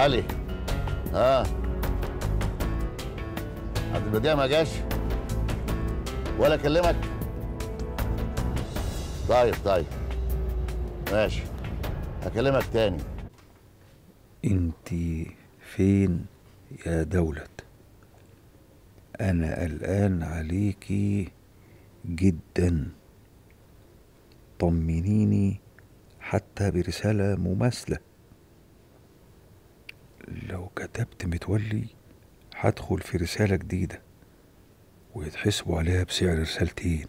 علي ها عبد البديع ما جاش ولا اكلمك طيب طيب ماشي هكلمك تاني انت فين يا دولت انا قلقان عليكي جدا طمنيني حتى برسالة مماثلة لو كتبت متولي هدخل في رسالة جديدة ويتحسبوا عليها بسعر رسالتين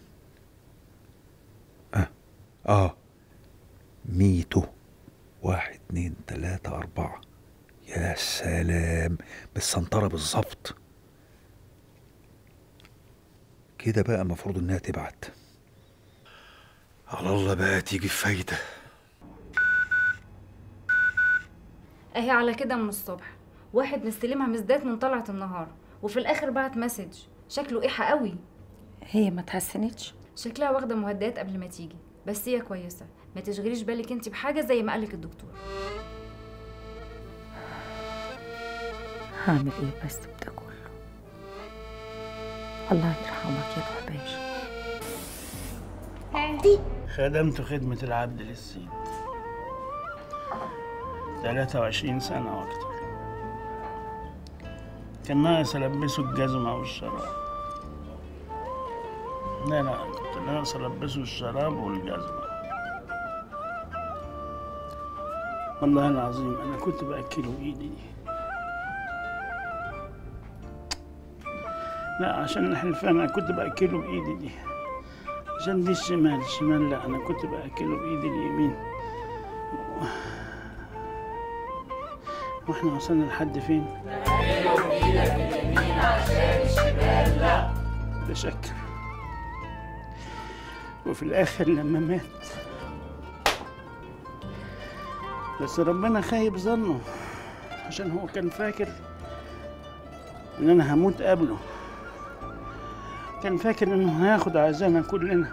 اه اه ميتو واحد اتنين تلاتة أربعة يا سلام بالسنطرة بالظبط كده بقى المفروض إنها تبعت على الله بقى تيجي في فايدة اهي على كده من الصبح واحد مستلمها مزدات من طلعة النهار وفي الاخر بعت مسج شكله ايحة قوي هي ما تحسنتش شكلها واخدة مهدئات قبل ما تيجي بس هي كويسة ما تشغليش بالك انت بحاجة زي ما قالك الدكتور هعمل ايه بس بده كله الله يرحمك يا ابو حبيش خدمت خدمة العبد للسيد 23 سنة وأكتر كان ناقص ألبسه الجزمة والشراب لا لا كنت ناقص ألبسه الشراب والجزمة والله العظيم أنا كنت بأكله بإيدي دي لا عشان الحلفان أنا كنت بأكله بإيدي دي عشان دي الشمال الشمال لا أنا كنت بأكله بإيدي اليمين واحنا وصلنا لحد فين؟ لا شك وفي الآخر لما مات بس ربنا خايب ظنه عشان هو كان فاكر إن أنا هموت قبله كان فاكر إنه هياخد عزانا كلنا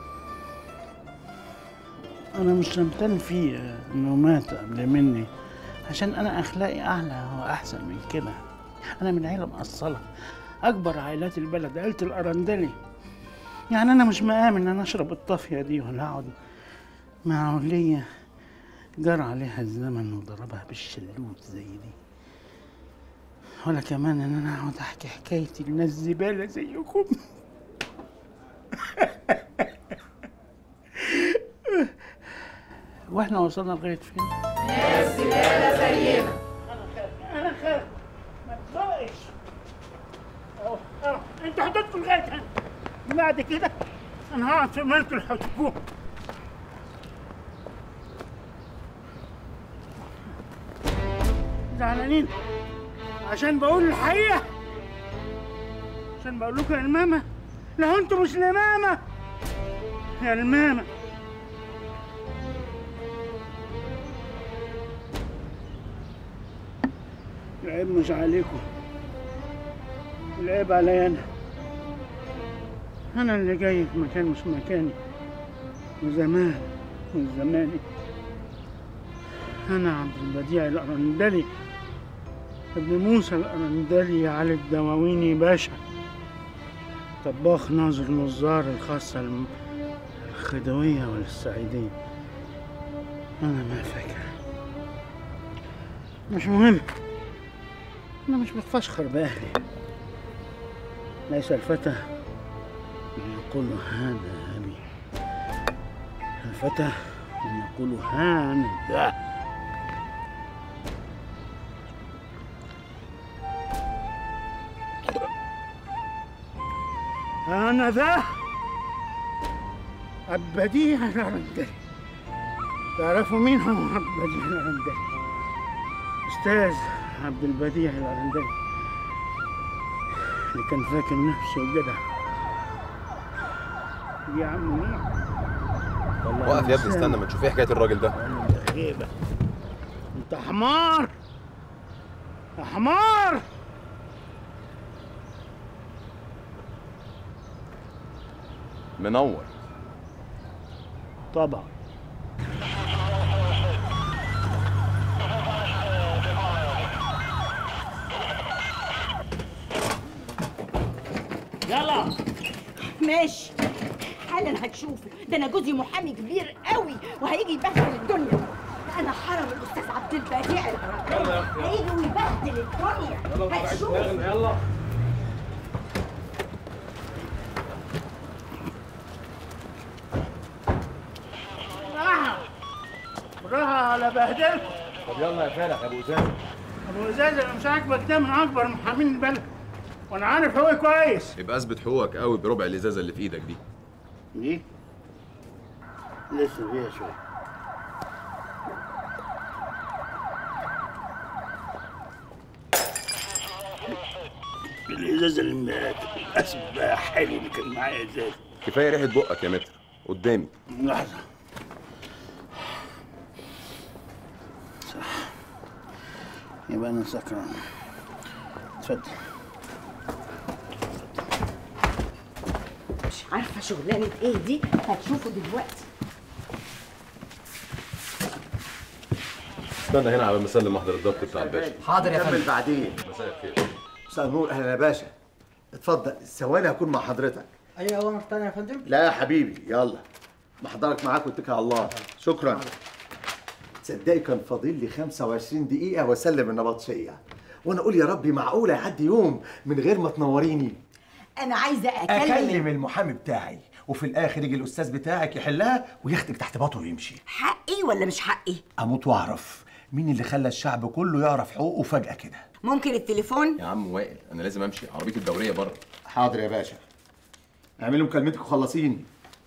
أنا مش همتن فيه إنه مات قبل مني عشان أنا أخلاقي أعلى وأحسن من كده أنا من عيلة مقصلة أكبر عائلات البلد عيلة الأرندلي يعني أنا مش مآمن إن أنا أشرب الطافية دي ولا أقعد مع ولية جرى عليها الزمن وضربها بالشلوت زي دي ولا كمان إن أنا أقعد أحكي حكايتي لناس زبالة زيكم واحنا وصلنا لغايه فين؟ ناس زباله زينا انا خارج ما تزقش اهو اهو انتوا هتدخلوا لغايه هنا بعد كده انا هقعد في ملك الحكومه زعلانين عشان بقول الحقيقه عشان بقول لكم يا الماما لو انتوا مش الماما يا الماما العيب مش عليكم العيب عليا انا انا اللي جاي في مكان مش مكاني وزمان مش زماني انا عبد البديع الارندلي ابن موسى الارندلي علي الدواويني باشا طباخ ناظر نزار الخاصة الم- الخدوية والسعيدية أنا ما فاكر مش مهم أنا مش بتفشخر بأهلي ليس الفتى من يقول هذا أبي الفتى من يقول هذا أنا ذا عبديع الأرندلي تعرفوا مين هو عبديع الأرندلي أستاذ عبد البديع الأرندلي اللي كان فاكر نفسه جدع يا عم مين؟ والله وقف يا ابني إنسان. استنى ما تشوف ايه حكايه الراجل ده انت خيبة انت حمار يا حمار منور طبعا يلا ماشي حالا هتشوف ده انا جوزي محامي كبير قوي وهيجي يبهدل الدنيا انا حرم الاستاذ عبد البديع العراقي هيجي ويبهدل الدنيا هتشوف يلا بالراحه بالراحه على بهدلكم طب يلا يا فالح يا ابو اسامه ابو ازاز اللي مش عاجبك ده من اكبر محامين البلد وانا عارف هو كويس يبقى اثبت حقوقك قوي بربع الازازه اللي في ايدك دي دي لسه فيها شويه الازازه اللي مات للاسف بقى حلو اللي كان معايا ازاز كفايه ريحه بقك يا متر قدامي لحظه صح يبقى انا سكران اتفضل مش عارفه شغلانه ايه دي هتشوفوا دلوقتي استنى هنا على ما اسلم محضر الضبط بتاع الباشا حاضر يا فندم بعدين مساء الخير مساء النور اهلا يا باشا اتفضل ثواني هكون مع حضرتك اي اوامر تانية يا فندم لا يا حبيبي يلا محضرك معاك واتكل على الله شكرا تصدقي كان فاضل لي 25 دقيقة واسلم النبطشية وانا اقول يا ربي معقولة يعدي يوم من غير ما تنوريني انا عايزه اكلم اكلم المحامي بتاعي وفي الاخر يجي الاستاذ بتاعك يحلها وياخدك تحت باطه ويمشي حقي ولا مش حقي اموت واعرف مين اللي خلى الشعب كله يعرف حقوقه فجاه كده ممكن التليفون يا عم وائل انا لازم امشي عربيتي الدوريه بره حاضر يا باشا اعملوا مكالمتك وخلصيني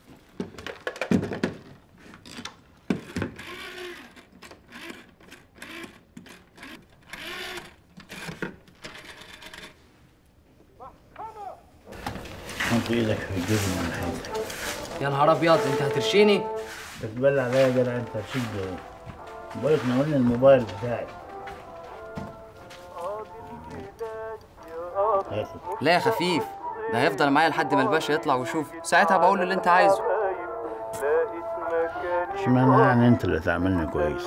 حط ايدك في الجبن ولا حاجه يا نهار ابيض انت هترشيني بتبلع عليا يا جدع انت هتشد بقولك نورني الموبايل بتاعي هاتي لا يا خفيف ده هيفضل معايا لحد ما الباشا يطلع ويشوف ساعتها بقول له اللي انت عايزه اشمعنى يعني انت اللي تعملني كويس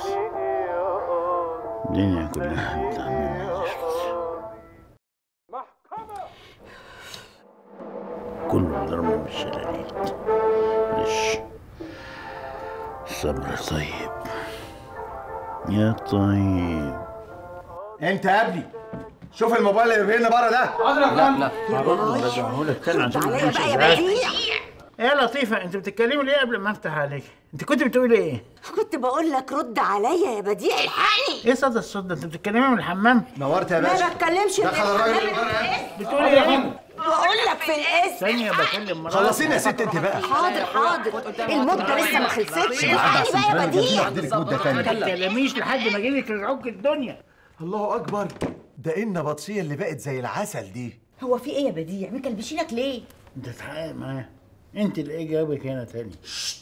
الدنيا كلها بتعملني زفت كله ضرب بالشلاليت معلش الصبر طيب يا طيب انت يا ابني شوف الموبايل اللي بيرن بره ده لا لا هقولك كان عشان عليا مفيش بقى يا ازعاج بديع ايه يا لطيفة انت بتتكلمي ليه قبل ما افتح عليك؟ انت كنت بتقولي ايه؟ كنت بقول لك رد عليا يا بديع الحقني ايه صدى الصوت ده؟ انت بتتكلمي من الحمام؟ نورت يا ما باشا بتكلمش من دخل الراجل الحمام. بتقولي ايه؟ بقول لك في الاسم ثانية بكلم مراتي خلصيني يا ست انت بقى حاضر حاضر المدة لسه ما خلصتش الحقني بقى يا بديع اديلك مده ثانيه ما تتكلميش لحد ما اجيلك العك الدنيا الله اكبر ده ايه النبطشيه اللي بقت زي العسل دي هو في ايه يا بديع مكلبشينك ليه انت تحقق معاه انت اللي ايه جاوبك هنا تاني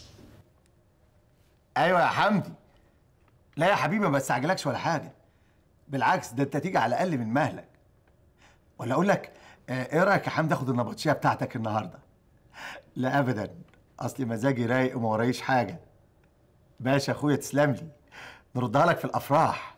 ايوه يا حمدي لا يا حبيبي ما بستعجلكش ولا حاجه بالعكس ده انت تيجي على الاقل من مهلك ولا اقول لك آه، ايه رايك يا حمدي اخد النبطشيه بتاعتك النهارده لا ابدا اصلي مزاجي رايق وما ورايش حاجه باشا اخويا تسلم لي نردها لك في الافراح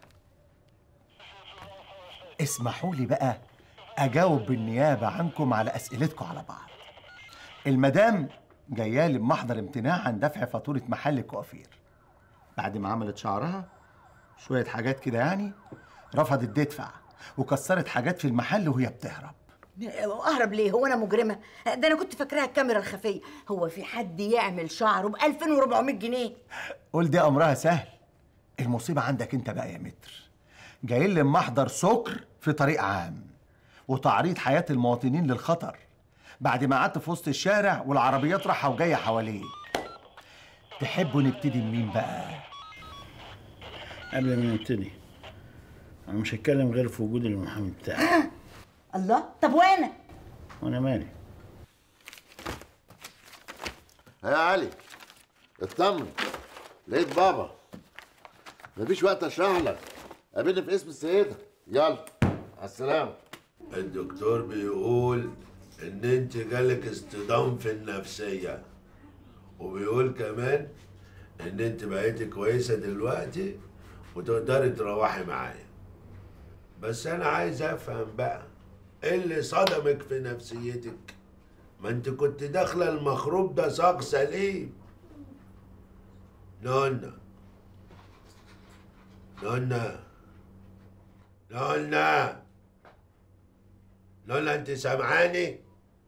اسمحوا لي بقى اجاوب بالنيابه عنكم على اسئلتكم على بعض المدام جايه لي بمحضر امتناع عن دفع فاتوره محل كوافير بعد ما عملت شعرها شويه حاجات كده يعني رفضت تدفع وكسرت حاجات في المحل وهي بتهرب اهرب ليه هو انا مجرمه ده انا كنت فاكراها الكاميرا الخفيه هو في حد يعمل شعره ب 2400 جنيه قول دي امرها سهل المصيبه عندك انت بقى يا متر جاي لي محضر سكر في طريق عام وتعريض حياه المواطنين للخطر بعد ما قعدت في وسط الشارع والعربيات رايحه وجايه حواليك تحبوا نبتدي منين بقى قبل ما نبتدي انا مش هتكلم غير في وجود المحامي بتاعي الله طب وانا وانا مالي يا علي اطمن لقيت بابا مفيش وقت اشرح لك قابلني في اسم السيدة يلا على السلامة الدكتور بيقول ان انت جالك اصطدام في النفسية وبيقول كمان ان انت بقيتي كويسة دلوقتي وتقدري تروحي معايا بس انا عايز افهم بقى ايه اللي صدمك في نفسيتك ما انت كنت داخله المخروب ده ساق سليم نونا نونا نونا نونا انت سامعاني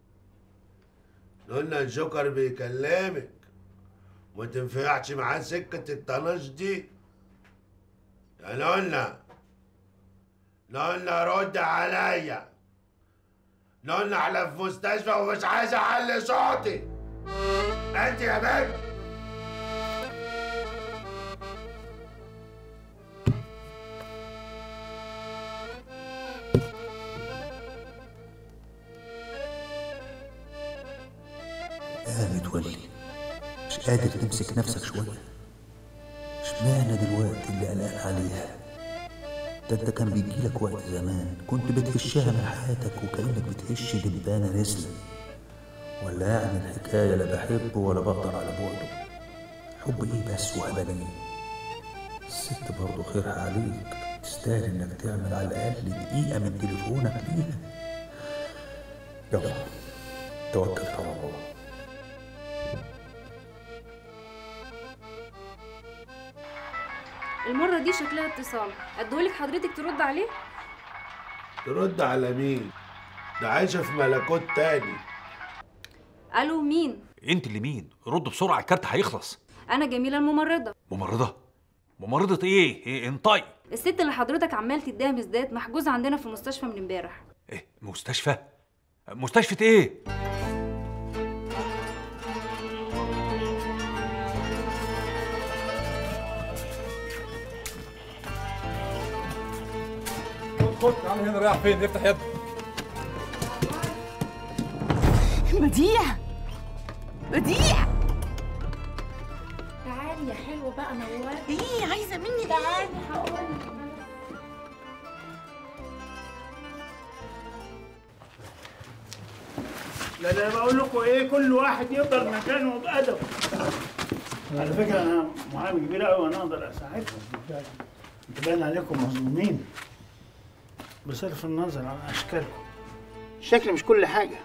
نونا الجوكر بيكلمك ما تنفعش معاه سكة الطناش دي يا نونا نونا رد عليا نونا على في مستشفى ومش عايز اعلي صوتي انت يا بنت يا متولي مش قادر تمسك نفسك شوية اشمعنى دلوقتي اللي قلقان عليها ده انت كان بيجيلك وقت زمان كنت بتهشها من حياتك وكأنك بتهش دبانة نسلة ولا يعني الحكاية لا بحبه ولا بقدر على بعده حب ايه بس وهبل ايه الست برضه خيرها عليك تستاهل انك تعمل على الاقل دقيقة من تليفونك ليها يلا توكل على الله المرة دي شكلها اتصال اديهولك حضرتك ترد عليه ترد على مين ده عايشة في ملكوت تاني الو مين انت اللي مين رد بسرعه الكارت هيخلص انا جميلة الممرضة ممرضه ممرضه ايه, إيه انطي الست اللي حضرتك عمال تديها مزداد محجوزة عندنا في المستشفى من امبارح مستشفى مستشفى ايه خد تعال هنا رايح فين افتح يد بديع بديع تعالي يا حلوة بقى نورت ايه عايزة مني تعالي هقول لا ده بقول لكم ايه كل واحد يقدر مكانه بأدب على فكرة أنا محامي كبير أوي وأنا أقدر أساعدكم أنتوا باين عليكم مظلومين بصرف النظر عن أشكالكم الشكل مش كل حاجة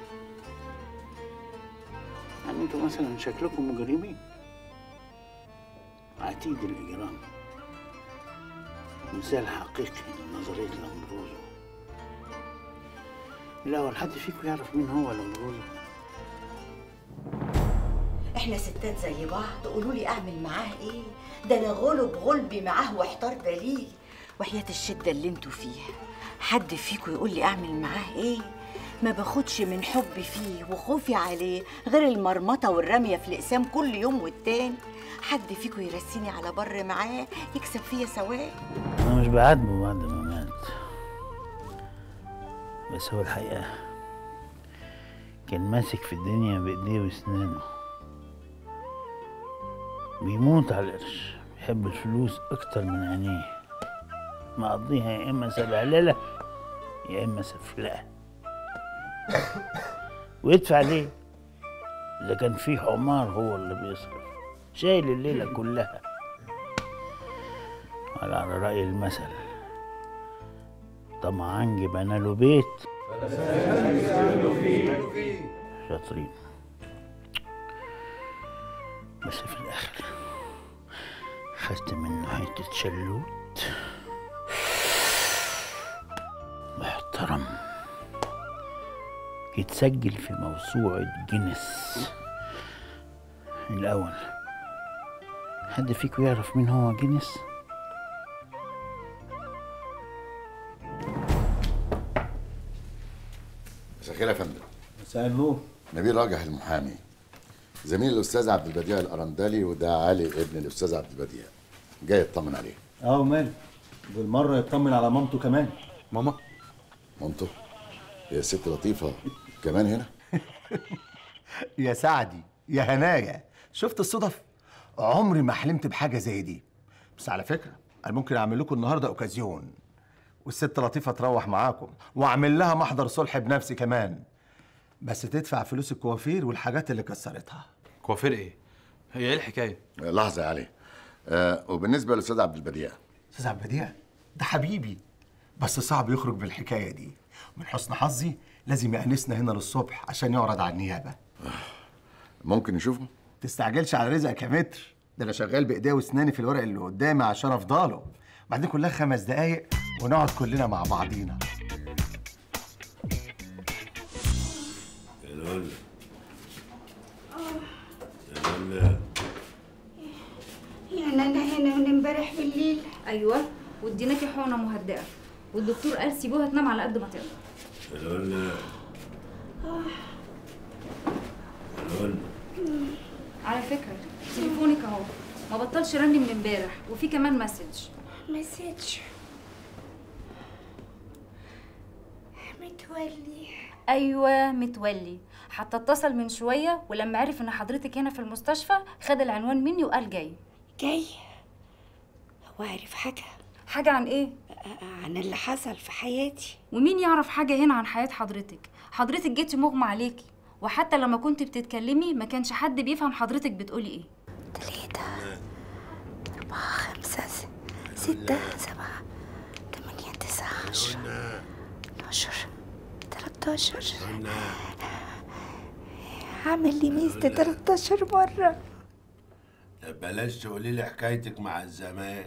يعني أنتوا مثلا شكلكم مجرمين عتيد الإجرام مثال حقيقي لنظرية لامبروزو الأول حد فيكم يعرف مين هو لامبروزو؟ احنا ستات زي بعض قولوا لي اعمل معاه ايه ده انا غلب غلبي معاه واحتار دليل وحياة الشدة اللي انتوا فيها حد فيكم يقول لي اعمل معاه ايه ما باخدش من حبي فيه وخوفي عليه غير المرمطة والرمية في الأقسام كل يوم والتاني حد فيكم يرسيني على بر معاه يكسب فيا ثواب أنا مش بعاتبه بعد ما مات بس هو الحقيقة كان ماسك في الدنيا بإيديه وأسنانه بيموت على القرش بيحب الفلوس أكتر من عينيه مقضيها يا إما سبهللة يا إما سفلقة ويدفع ليه؟ إذا كان في حمار هو اللي بيصرف شايل الليلة كلها ولا على رأي المثل طمعان جبنا له بيت شاطرين بس في الآخر خدت منه حتة شلوت محترم يتسجل في موسوعة جينيس الأول حد فيكم يعرف مين هو جينيس؟ مساء الخير يا فندم مساء النور نبيل راجح المحامي زميل الاستاذ عبد البديع الارندلي وده علي ابن الاستاذ عبد البديع جاي يطمن عليه اه وماله بالمره يطمن على مامته كمان ماما مامته يا ست لطيفه كمان هنا يا سعدي يا هنايا شفت الصدف عمري ما حلمت بحاجه زي دي بس على فكره انا ممكن اعمل لكم النهارده اوكازيون والست لطيفه تروح معاكم واعمل لها محضر صلح بنفسي كمان بس تدفع فلوس الكوافير والحاجات اللي كسرتها كوافير ايه؟ هي ايه الحكايه؟ لحظه يا علي آه وبالنسبه للاستاذ عبد البديع استاذ عبد البديع ده حبيبي بس صعب يخرج بالحكايه دي من حسن حظي لازم يأنسنا هنا للصبح عشان يعرض على النيابه ممكن نشوفه تستعجلش على رزقك يا متر ده انا شغال بايديا واسناني في الورق اللي قدامي عشان افضله بعدين كلها خمس دقايق ونقعد كلنا مع بعضينا يا لولا يا لولا يعني انا هنا من امبارح بالليل ايوه واديناكي حقنه مهدئه والدكتور قال سيبوها تنام على قد ما تقدر يا لولا يا لولا على فكره تليفونك اهو ما بطلش رن من امبارح وفي كمان مسج مسج متولي ايوه متولي حتى اتصل من شويه ولما عرف ان حضرتك هنا في المستشفى خد العنوان مني وقال جاي جاي هو عارف حاجة حاجه عن ايه عن اللي حصل في حياتي ومين يعرف حاجه هنا عن حياه حضرتك حضرتك جيتي مغمى عليكي وحتى لما كنت بتتكلمي ما كانش حد بيفهم حضرتك بتقولي ايه أربعة خمسة س- ستة سبعة تمانية تسعة عشرة اتناشر تلاتاشر عامل لي ميزة تلاتاشر مرة طب بلاش تقولي لي حكايتك مع الزمان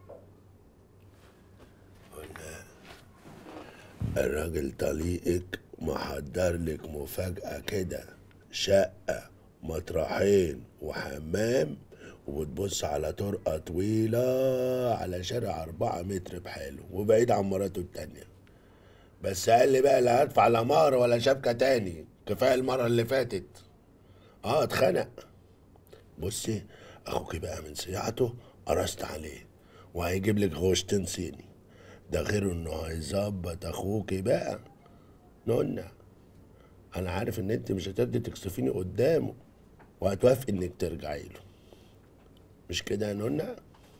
قلنا الراجل طليقك محضر لك مفاجأة كده شقة مطرحين وحمام وبتبص على طرقة طويلة على شارع أربعة متر بحاله وبعيد عن مراته التانية بس قال لي بقى لا هدفع لا مهر ولا شبكة تاني كفاية المرة اللي فاتت اه اتخنق بصي اخوك بقى من سياعته قرصت عليه وهيجيب لك غوشتين صيني ده غير انه هيظبط اخوك بقى نونا انا عارف ان انت مش هترضي تكسفيني قدامه وهتوافقي انك ترجعي له مش كده يا نونا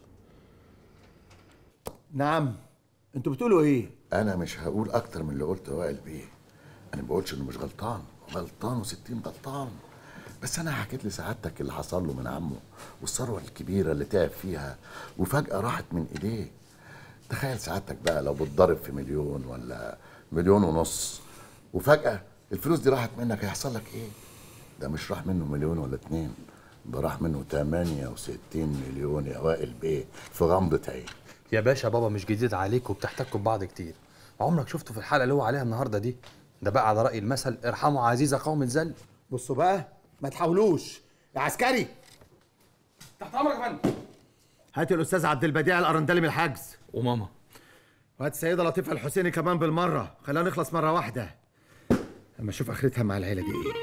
نعم انتوا بتقولوا ايه انا مش هقول اكتر من اللي قلته وائل بيه انا ما بقولش انه مش غلطان غلطان وستين غلطان بس انا حكيت لسعادتك اللي حصل له من عمه والثروه الكبيره اللي تعب فيها وفجاه راحت من ايديه تخيل سعادتك بقى لو بتضرب في مليون ولا مليون ونص وفجاه الفلوس دي راحت منك هيحصل لك ايه ده مش راح منه مليون ولا اتنين ده راح منه 68 مليون يا وائل بيه في غمضة عين يا باشا بابا مش جديد عليك وبتحتكوا ببعض كتير عمرك شفته في الحلقه اللي هو عليها النهارده دي ده بقى على راي المثل ارحموا عزيز قوم ذل بصوا بقى ما تحاولوش يا عسكري تحت امرك يا فندم هات الاستاذ عبد البديع الارندلي من الحجز وماما وهات السيده لطيفه الحسيني كمان بالمره خلينا نخلص مره واحده اما اشوف اخرتها مع العيله دي ايه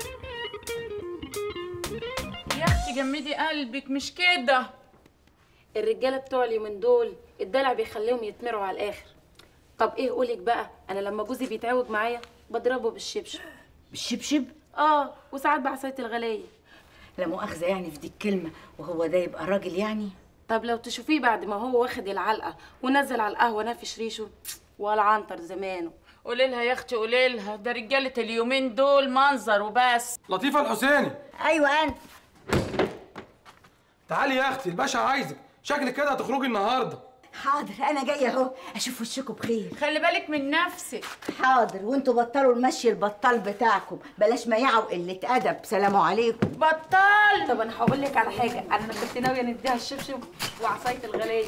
يا اختي جمدي قلبك مش كده الرجاله بتوع اليومين دول الدلع بيخليهم يتمروا على الاخر طب ايه قولك بقى انا لما جوزي بيتعوج معايا بضربه بالشبشب بالشبشب اه وساعات بعصايه الغليه لا مؤاخذة يعني في دي الكلمة وهو ده يبقى راجل يعني طب لو تشوفيه بعد ما هو واخد العلقه ونزل على القهوه نافش ريشه ولا عنتر زمانه قولي لها يا اختي قولي لها ده رجاله اليومين دول منظر وبس لطيفه الحسيني ايوه انا تعالي يا اختي الباشا عايزك شكلك كده هتخرجي النهارده حاضر انا جايه اهو اشوف وشكم بخير خلي بالك من نفسك حاضر وانتوا بطلوا المشي البطال بتاعكم بلاش مياعة وقلة ادب سلام عليكم بطل طب انا هقول لك على حاجه انا كنت ناويه نديها الشبشب وعصايه الغليه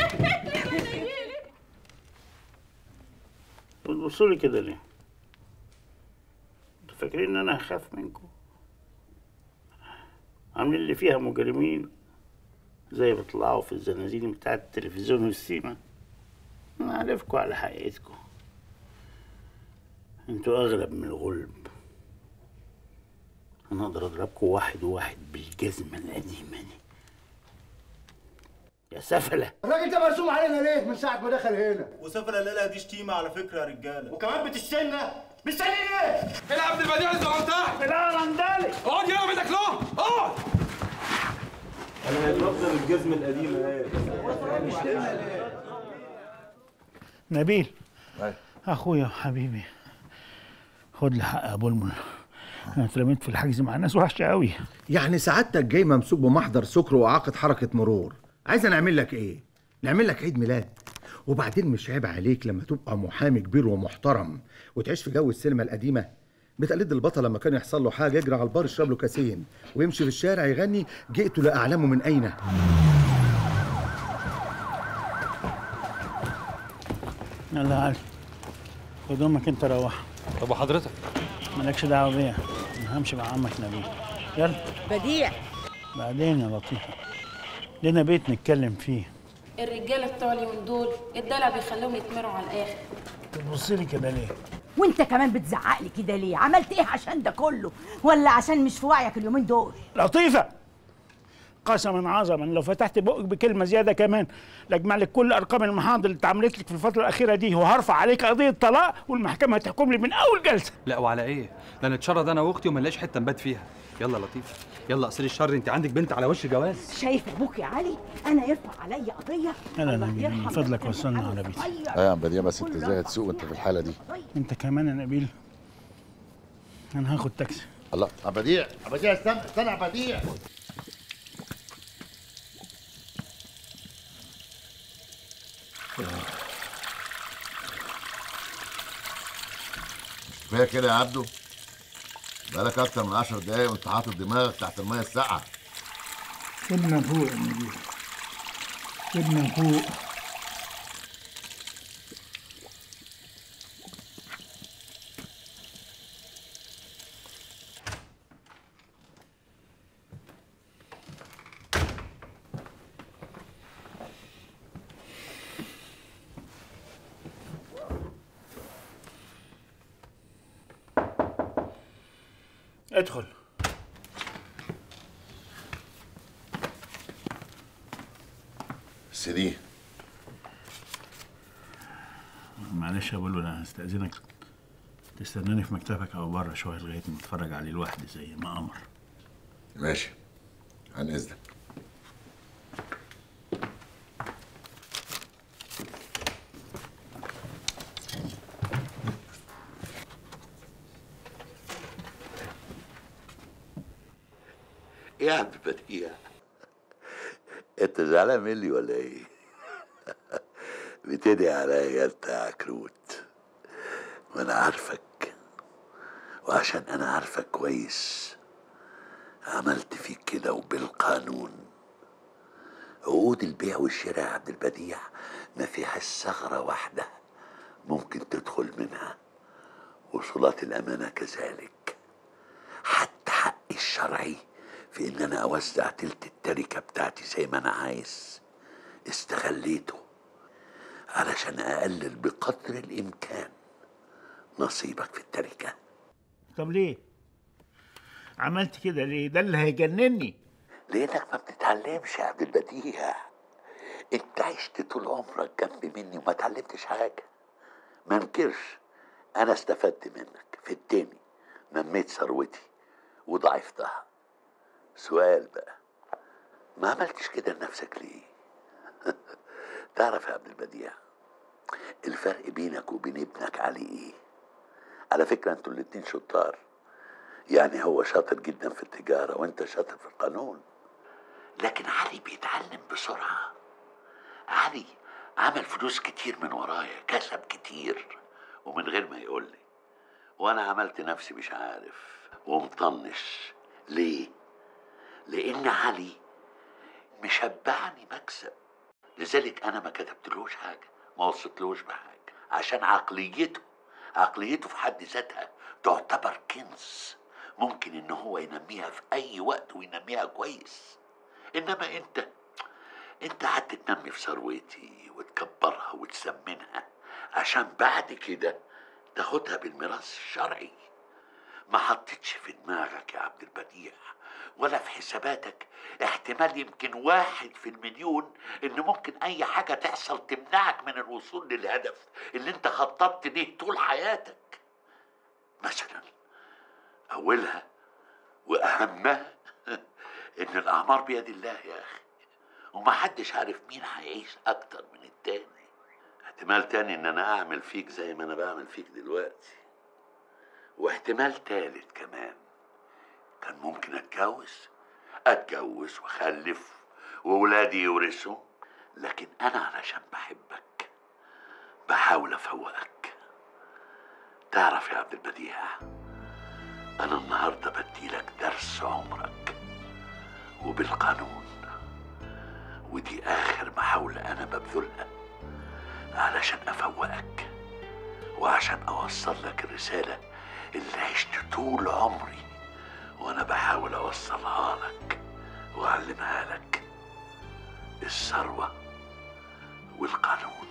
بتبصوا لي كده ليه؟ انتوا فاكرين ان انا هخاف منكم؟ عاملين اللي فيها مجرمين زي بيطلعوا في الزنازين بتاعت التلفزيون والسيما انا عارفكم على حقيقتكم انتوا اغلب من الغلب انا اقدر اضربكم واحد واحد بالجزمه القديمه دي يا سفله الراجل ده مرسوم علينا ليه من ساعة ما دخل هنا؟ وسفر الليله دي شتيمه على فكره يا رجاله وكمان بتشتمنا مستني ليه؟ فين عبد البديع اللي زعلان تحت لا رندالي اقعد يلا بدك له اقعد انا هيضربنا بالجزمه القديمه نبيل اخويا وحبيبي خد لي حق ابو المن انا اترميت في الحجز مع ناس وحشه قوي يعني سعادتك جاي ممسوك بمحضر سكر واعاقه حركه مرور عايز نعمل لك ايه نعمل لك عيد ميلاد وبعدين مش عيب عليك لما تبقى محامي كبير ومحترم وتعيش في جو السينما القديمه بتقلد البطل لما كان يحصل له حاجه يجري على البار يشرب له كاسين ويمشي في الشارع يغني جئت لا اعلم من اين يلا يا علي خد امك انت روح طب وحضرتك مالكش دعوه بيا انا همشي مع عمك نبيل يلا بديع بعدين يا لطيفه لنا بيت نتكلم فيه الرجاله بتوع اليومين دول الدلع بيخليهم يتمروا على الاخر تبص لي كده ليه وانت كمان بتزعق لي كده ليه عملت ايه عشان ده كله ولا عشان مش في وعيك اليومين دول لطيفه قسما عظما لو فتحت بقك بكلمه زياده كمان لاجمع لك كل ارقام المحاضر اللي اتعملت لك في الفتره الاخيره دي وهرفع عليك قضيه طلاق والمحكمه هتحكم لي من اول جلسه لا وعلى ايه ده نتشرد انا واختي وما نلاقيش حته نبات فيها يلا لطيف يلا قصير الشر انت عندك بنت على وش جواز شايف ابوك يا علي انا يرفع عليا قضيه يلا الله نبيل من يرحم فضلك كان وصلنا محمد على بيتي صغير. اه يا عم بديع بس انت ازاي هتسوق انت في الحاله دي انت كمان يا نبيل انا هاخد تاكسي الله عم بديع عم بديع استنى استنى يا بديع كفايه كده يا عبده بقالك اكتر من 10 دقايق وانت حاطط دماغك تحت الميه الساقعه سيبنا فوق يا نبيل سيبنا فوق ادخل سيدي معلش يا بلو انا هستأذنك تستناني في مكتبك او بره شويه لغايه ما اتفرج عليه لوحدي زي ما امر ماشي عن اذنك ايه يا عبد البديع انت زعلان مني ولا ايه بتدعي عليا انت يا عكروت وانا عارفك وعشان انا عارفك كويس عملت فيك كده وبالقانون عقود البيع والشراء يا عبد البديع ما فيهاش ثغرة واحدة ممكن تدخل منها وصولات الأمانة كذلك حتى حقي الشرعي في إن أنا أوزع تلت التركة بتاعتي زي ما أنا عايز استغليته علشان أقلل بقدر الإمكان نصيبك في التركة طب ليه عملت كده ليه ده اللي هيجنني لأنك ما بتتعلمش يا عبد البديع أنت عشت طول عمرك جنب مني وما اتعلمتش حاجة ما انكرش أنا استفدت منك في التاني نميت ثروتي وضعفتها سؤال بقى ما عملتش كده لنفسك ليه؟ تعرف يا عبد البديع الفرق بينك وبين ابنك علي ايه؟ على فكرة انتوا الاتنين شطار يعني هو شاطر جدا في التجارة وانت شاطر في القانون لكن علي بيتعلم بسرعة علي عمل فلوس كتير من ورايا كسب كتير ومن غير ما يقول لي وانا عملت نفسي مش عارف ومطنش ليه لان علي مشبعني مكسب لذلك انا ما كتبتلوش حاجه ما وصلتلوش بحاجه عشان عقليته عقليته في حد ذاتها تعتبر كنز ممكن ان هو ينميها في اي وقت وينميها كويس انما انت انت قعدت تنمي في ثروتي وتكبرها وتسمنها عشان بعد كده تاخدها بالميراث الشرعي ما حطيتش في دماغك يا عبد البديع ولا في حساباتك احتمال يمكن واحد في المليون ان ممكن اي حاجة تحصل تمنعك من الوصول للهدف اللي انت خططت ليه طول حياتك مثلا اولها واهمها ان الاعمار بيد الله يا اخي ومحدش عارف مين هيعيش اكتر من التاني احتمال تاني ان انا اعمل فيك زي ما انا بعمل فيك دلوقتي واحتمال تالت كمان كان ممكن اتجوز اتجوز واخلف وولادي يورثوا لكن انا علشان بحبك بحاول افوقك تعرف يا عبد البديع أنا النهاردة بديلك درس عمرك وبالقانون ودي آخر محاولة أنا ببذلها علشان أفوقك وعشان أوصل لك الرسالة اللي عشت طول عمري وأنا بحاول أوصلها لك وأعلمها لك الثروة والقانون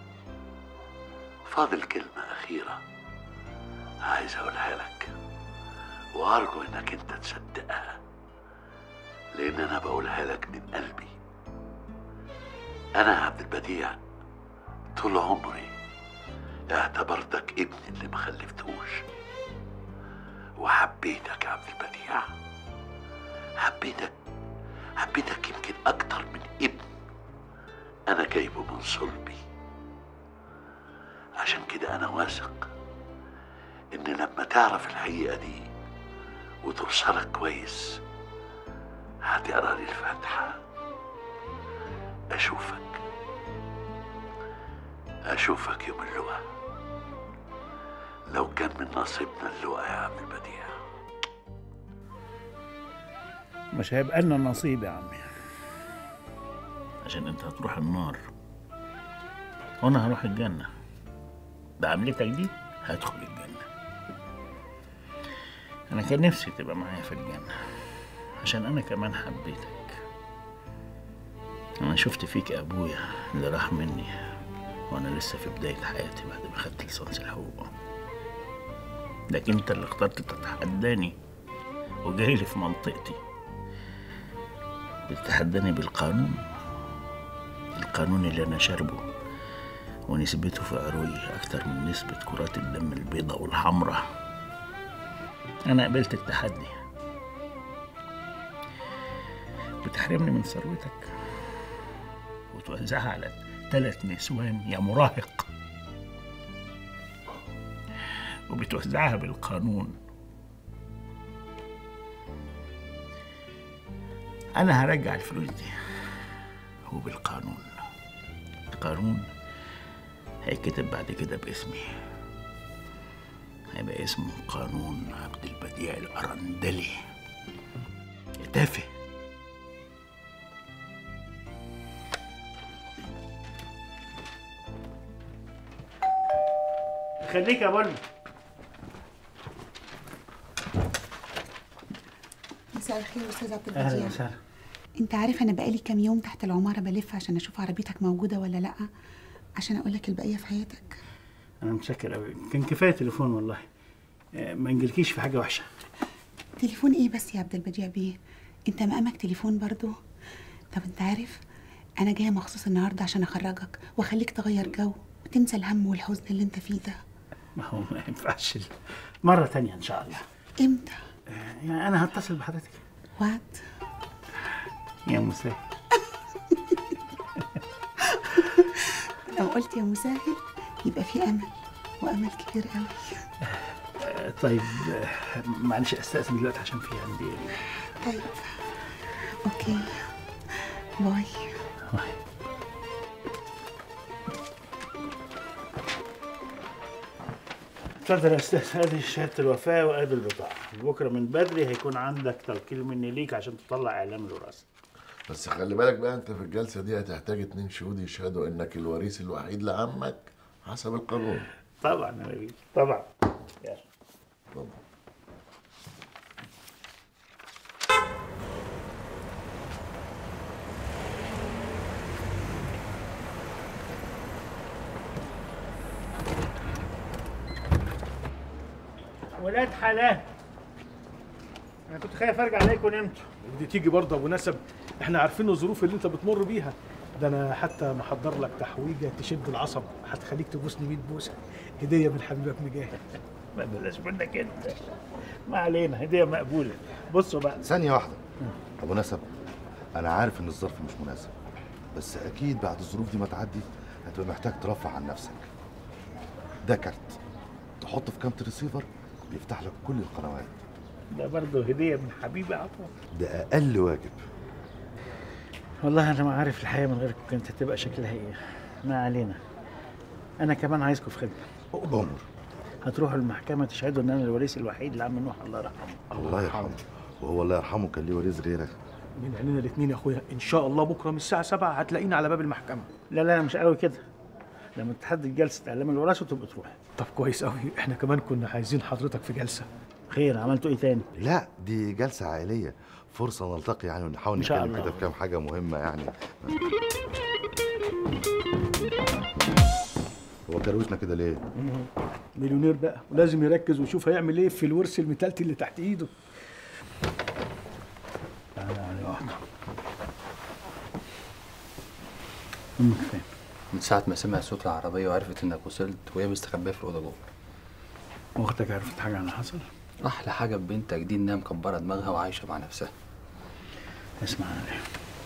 فاضل كلمة أخيرة عايز أقولها لك وأرجو إنك أنت تصدقها لأن أنا بقولها لك من قلبي أنا عبد البديع طول عمري اعتبرتك ابني اللي ما خلفتهوش وحبيتك يا عبد البديع حبيتك حبيتك يمكن أكتر من ابن أنا جايبه من صلبي عشان كده أنا واثق إن لما تعرف الحقيقة دي وتوصلك كويس هتقرا لي الفاتحة أشوفك أشوفك يوم اللقاء لو كان من نصيبنا اللقاء يا عم البديع مش هيبقى لنا نصيب يا عمي عشان انت هتروح النار وانا هروح الجنة بعملتك دي هدخل الجنة انا كان نفسي تبقى معايا في الجنة عشان انا كمان حبيتك انا شفت فيك ابويا اللي راح مني وانا لسه في بداية حياتي بعد ما خدت ليسانس الحقوق لكن انت اللي اخترت تتحداني وجاي لي في منطقتي بتتحداني بالقانون القانون اللي انا شاربه ونسبته في عروقي اكتر من نسبة كرات الدم البيضاء والحمراء انا قبلت التحدي بتحرمني من ثروتك وتوزعها على ثلاث نسوان يا مراهق وبتوزعها بالقانون انا هرجع الفلوس دي وبالقانون القانون هيكتب بعد كده باسمي هيبقى اسمه قانون عبد البديع الأرندلي يا تافه خليك يا بولو مساء الخير يا استاذ عبد اهلا البديع وسهلا انت عارف انا بقالي كام يوم تحت العماره بلف عشان اشوف عربيتك موجوده ولا لا عشان اقول لك البقيه في حياتك انا متشكر قوي كان كفايه تليفون والله آه، ما نجيلكيش في حاجه وحشه تليفون ايه بس يا عبد البديع بيه انت مقامك تليفون برضو طب انت عارف انا جايه مخصوص النهارده عشان اخرجك واخليك تغير جو وتنسى الهم والحزن اللي انت فيه ده ما هو ما ينفعش مره تانية ان شاء الله امتى يعني انا هتصل بحضرتك وعد يا مساء لو قلت يا مسهل يبقى في امل وامل كبير قوي آه، طيب آه، معلش استاذن دلوقتي عشان في عندي طيب اوكي باي اتفضل يا استاذ ادي شهاده الوفاه وادي البطاقه بكره من بدري هيكون عندك توكيل مني ليك عشان تطلع اعلام الوراثه بس خلي بالك بقى انت في الجلسه دي هتحتاج اتنين شهود يشهدوا انك الوريث الوحيد لعمك حسب القانون طبعا يا نبيل طبعا يلا ولاد حلال انا كنت خايف ارجع الاقيكم نمتوا دي تيجي برضه ابو نسب احنا عارفين الظروف اللي انت بتمر بيها ده انا حتى محضر لك تحويجه تشد العصب هتخليك تبوسني 100 بوسه هديه من حبيبك مجاهد ما بلاش منك انت ما علينا هديه مقبوله بصوا بقى ثانية واحدة أبو نسب أنا عارف إن الظرف مش مناسب بس أكيد بعد الظروف دي ما تعدي هتبقى محتاج ترفع عن نفسك ده كارت تحطه في كامت ريسيفر بيفتح لك كل القنوات ده برضه هديه من حبيبي عطوة ده أقل واجب والله انا ما عارف الحياه من غيركم كانت هتبقى شكلها ايه ما علينا انا كمان عايزكم في خدمه أمر هتروحوا المحكمه تشهدوا ان انا الوريث الوحيد لعم نوح الله يرحمه الله يرحمه وهو الله يرحمه كان ليه وريث غيرك من عينينا الاثنين يا اخويا ان شاء الله بكره من الساعه 7 هتلاقينا على باب المحكمه لا لا مش قوي كده لما تحدد جلسه اعلام الوراثه تبقى تروح طب كويس قوي احنا كمان كنا عايزين حضرتك في جلسه خير عملتوا ايه تاني لا دي جلسه عائليه فرصه نلتقي يعني ونحاول إن شاء نتكلم الله. كده في كام حاجه مهمه يعني هو كروشنا كده ليه مليونير بقى ولازم يركز ويشوف هيعمل ايه في الورث المتلتي اللي تحت ايده تعالى على واحده امك فين من ساعة ما سمع صوت العربية وعرفت إنك وصلت وهي مستخبية في الأوضة جوه واختك عرفت حاجه عن اللي حصل أحلى حاجة في بنتك دي إنها مكبرة دماغها وعايشة مع نفسها اسمع علي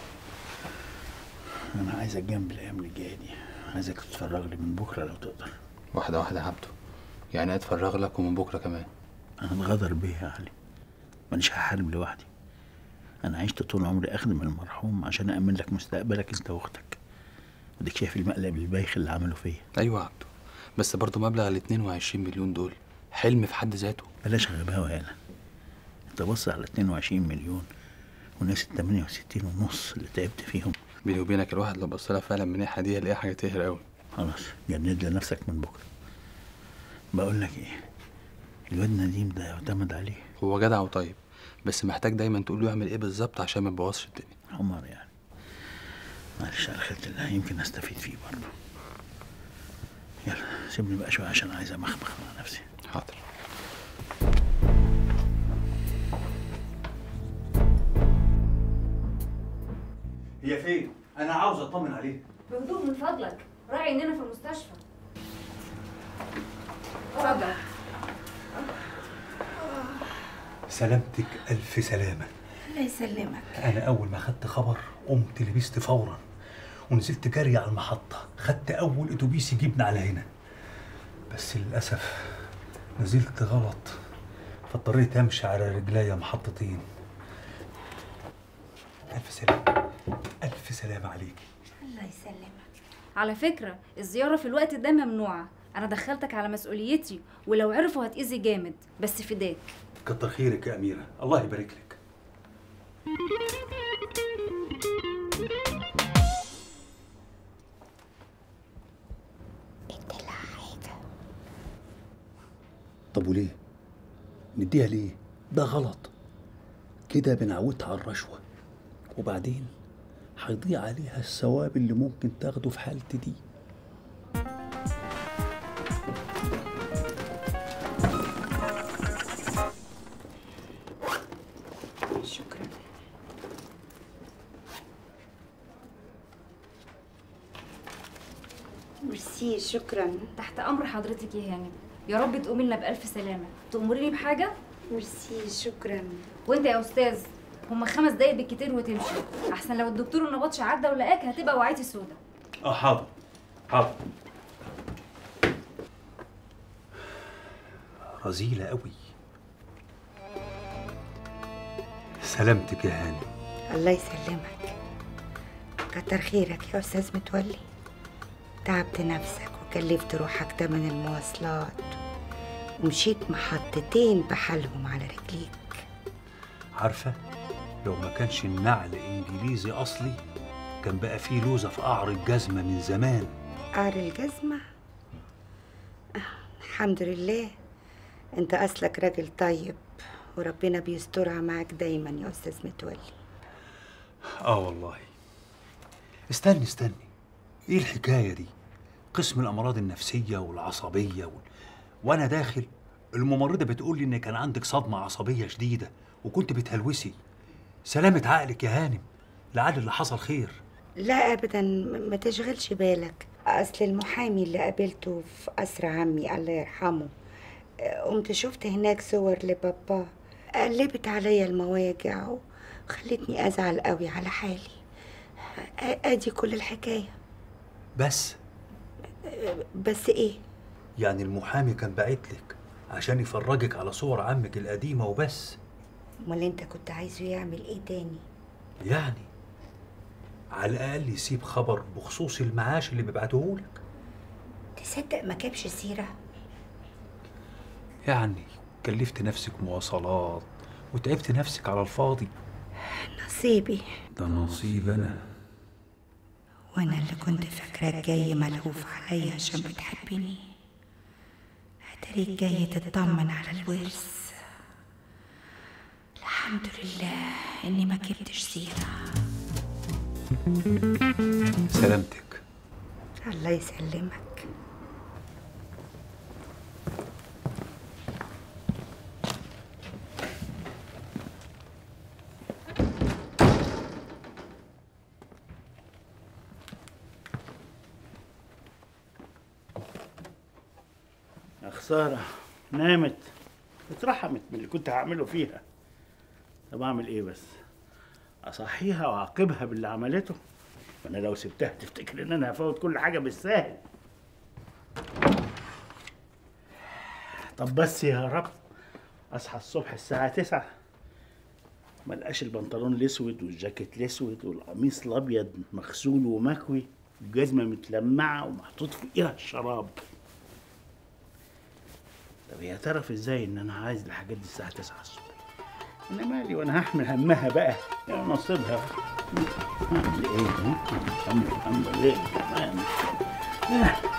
انا عايزك جنب الايام اللي جايه دي عايزك تتفرغ لي من بكره لو تقدر واحدة واحدة يا عبده يعني أتفرغ لك ومن بكرة كمان انا اتغدر بيه يا علي مانيش هحارب لوحدي انا عشت طول عمري اخدم المرحوم عشان امن لك مستقبلك انت واختك وديك شايف المقلب البايخ اللي عمله فيا أيوة يا عبده بس برضه مبلغ ال 22 مليون دول حلم في حد ذاته بلاش غباوة هنا انت بص على 22 مليون وناس ال 68 ونص اللي تعبت فيهم بيني وبينك الواحد لو بص لها فعلا من الناحية دي هيلاقيها حاجة تهر أوي خلاص جند لنفسك من بكره بقول لك ايه الواد نديم ده يعتمد عليه هو جدع وطيب بس محتاج دايما تقول له يعمل ايه بالظبط عشان ما يبوظش الدنيا عمر يعني معلش على خيرة الله يمكن استفيد فيه برضه يلا سيبني بقى شويه عشان عايز امخمخ مع نفسي حاضر هي فين؟ أنا عاوز أطمن عليها بهدوء من فضلك راعي اننا في المستشفى اتفضل سلامتك ألف سلامة الله يسلمك أنا أول ما خدت خبر قمت لبست فورا ونزلت جري على المحطة خدت أول أتوبيس يجيبنا على هنا بس للأسف نزلت غلط فاضطريت أمشي على رجليا محطتين ألف سلامة ألف سلامة عليكي الله يسلمك على فكرة الزيارة في الوقت ده ممنوعة أنا دخلتك على مسؤوليتي ولو عرفوا هتأذي جامد بس فداك كتر خيرك يا أميرة الله يبارك لك طب وليه؟ نديها ليه؟ ده غلط كده بنعودها على الرشوة وبعدين هيضيع عليها الثواب اللي ممكن تاخده في حالتي دي شكرا ميرسي شكرا تحت أمر حضرتك يا هانم يا رب تقومي لنا بألف سلامة تأمريني بحاجة؟ ميرسي شكرا وانت يا أستاذ هما خمس دقايق بالكتير وتمشي أحسن لو الدكتور النبطش عدى ولقاك هتبقى وعيتي سودا اه حاضر حاضر رزيلة قوي سلامتك يا هاني الله يسلمك كتر خيرك يا استاذ متولي تعبت نفسك وكلفت روحك تمن المواصلات ومشيت محطتين بحالهم على رجليك عارفة لو ما كانش النعل انجليزي اصلي كان بقى فيه لوزة في قعر الجزمة من زمان قعر الجزمة آه، الحمد لله انت اصلك راجل طيب وربنا بيسترها معاك دايما يا استاذ متولي اه والله استني استني ايه الحكاية دي قسم الامراض النفسية والعصبية وال... وانا داخل الممرضة بتقول لي ان كان عندك صدمة عصبية شديدة وكنت بتهلوسي سلامة عقلك يا هانم لعل اللي حصل خير لا ابدا م- ما تشغلش بالك اصل المحامي اللي قابلته في قصر عمي الله يرحمه آه، قمت شفت هناك صور لبابا قلبت عليا المواجع وخلتني ازعل قوي على حالي آه، ادي كل الحكايه بس آه، بس ايه يعني المحامي كان باعتلك عشان يفرجك على صور عمك القديمة وبس امال انت كنت عايزه يعمل ايه تاني يعني على الأقل يسيب خبر بخصوص المعاش اللي بيبعتهولك تصدق ما جابش سيره يعني كلفت نفسك مواصلات وتعبت نفسك على الفاضي نصيبي ده نصيب انا وانا اللي كنت فاكراك جاي ملهوف عليا عشان بتحبني اتاريك جاي تطمن على الورث الحمد لله اني ما جبتش سيره سلامتك الله يسلمك يا خسارة نامت اترحمت من اللي كنت هعمله فيها طب اعمل ايه بس اصحيها واعاقبها باللي عملته وانا لو سبتها تفتكر ان انا هفوت كل حاجه بالساهل طب بس يا رب اصحى الصبح الساعه 9 ما لقاش البنطلون الاسود والجاكيت الاسود والقميص الابيض مغسول ومكوي والجزمه متلمعه ومحطوط في ايدها الشراب طب هي تعرف ازاي ان انا عايز الحاجات دي الساعه 9 الصبح انا مالي وانا هحمل همها بقى يا نصيبها اعمل ايه هم؟ هم هم ليه كمان آه.